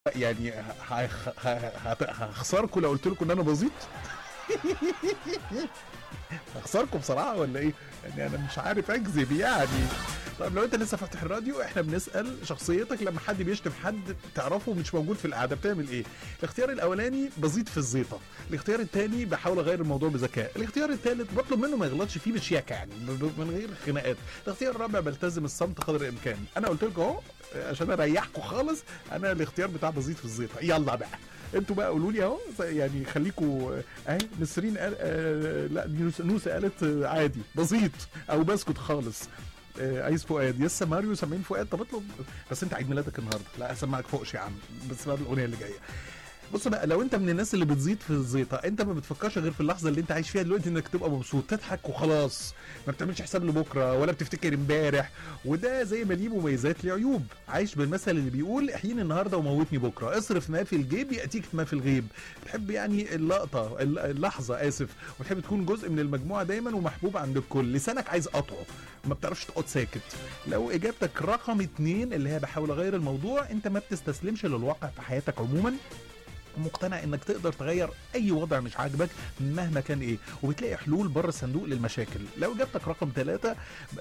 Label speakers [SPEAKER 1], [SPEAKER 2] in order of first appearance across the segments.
[SPEAKER 1] يعني ه- ه- ه- هت- هخسركم لو قلت لكم ان انا بسيط هخسركم بصراحه ولا ايه؟ يعني انا مش عارف اكذب يعني طيب لو انت لسه فاتح الراديو احنا بنسال شخصيتك لما حد بيشتم حد تعرفه مش موجود في القعده بتعمل ايه؟ الاختيار الاولاني بزيط في الزيطه، الاختيار الثاني بحاول اغير الموضوع بذكاء، الاختيار الثالث بطلب منه ما يغلطش فيه بشياكه يعني ب- ب- من غير خناقات، الاختيار الرابع بلتزم الصمت قدر الامكان، انا قلت لكم اهو عشان اريحكم خالص انا الاختيار بتاع بزيط في الزيطه، يلا بقى انتوا بقى قولوا لي اهو يعني خليكوا اهي نسرين قال آه لا نوس- نوسه قالت آه، عادي بسيط او بسكت خالص آه عايز فؤاد يسا ماريو سامعين فؤاد طب اطلب بس انت عيد ميلادك النهارده لا اسمعك فوقش يا عم بس بعد الاغنيه اللي جايه بص بقى لو انت من الناس اللي بتزيد في الزيطه انت ما بتفكرش غير في اللحظه اللي انت عايش فيها دلوقتي انك تبقى مبسوط تضحك وخلاص ما بتعملش حساب لبكره ولا بتفتكر امبارح وده زي ما ليه مميزات ليه عيوب عايش بالمثل اللي بيقول احييني النهارده وموتني بكره اصرف ما في الجيب ياتيك ما في الغيب بتحب يعني اللقطه الل- اللحظه اسف وتحب تكون جزء من المجموعه دايما ومحبوب عند الكل لسانك عايز قطعه ما بتعرفش تقعد ساكت لو اجابتك رقم اتنين اللي هي بحاول اغير الموضوع انت ما بتستسلمش للواقع في حياتك عموما مقتنع انك تقدر تغير اي وضع مش عاجبك مهما كان ايه وبتلاقي حلول بره الصندوق للمشاكل لو اجابتك رقم ثلاثة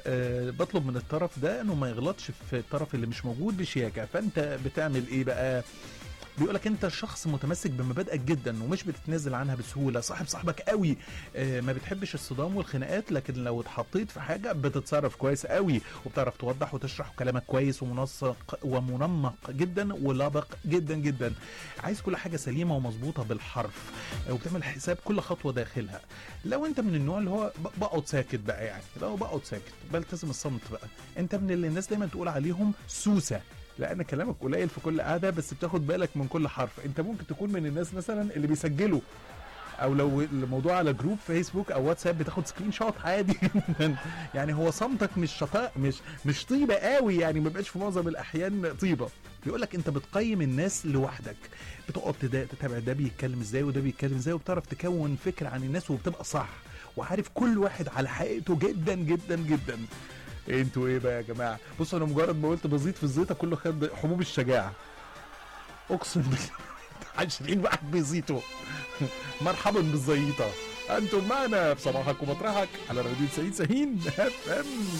[SPEAKER 1] أه بطلب من الطرف ده انه ما يغلطش في الطرف اللي مش موجود بشياكه فانت بتعمل ايه بقى بيقول لك انت شخص متمسك بمبادئك جدا ومش بتتنازل عنها بسهوله صاحب صاحبك قوي آه، ما بتحبش الصدام والخناقات لكن لو اتحطيت في حاجه بتتصرف كويس قوي وبتعرف توضح وتشرح كلامك كويس ومنسق ومنمق جدا ولبق جدا جدا عايز كل حاجه سليمه ومظبوطه بالحرف آه، وبتعمل حساب كل خطوه داخلها لو انت من النوع اللي هو ب- بقعد ساكت بقى يعني لو بقعد ساكت بلتزم الصمت بقى انت من اللي الناس دايما تقول عليهم سوسه لان كلامك قليل في كل قعده بس بتاخد بالك من كل حرف انت ممكن تكون من الناس مثلا اللي بيسجلوا او لو الموضوع على جروب فيسبوك او واتساب بتاخد سكرين شوت عادي جدا يعني هو صمتك مش شطاء مش مش طيبه قوي يعني ما بقاش في معظم الاحيان طيبه بيقول لك انت بتقيم الناس لوحدك بتقعد تدا- تتابع ده بيتكلم ازاي وده بيتكلم ازاي وبتعرف تكون فكره عن الناس وبتبقى صح وعارف كل واحد على حقيقته جدا جدا جدا انتوا ايه بقى يا جماعه بصوا انا مجرد ما قلت بزيط في الزيطه كله خد حبوب الشجاعه اقسم بالله 20 واحد بيزيطوا مرحبا بالزيطه انتم معنا في صباحك ومطرحك على راديو سعيد سهين اف ام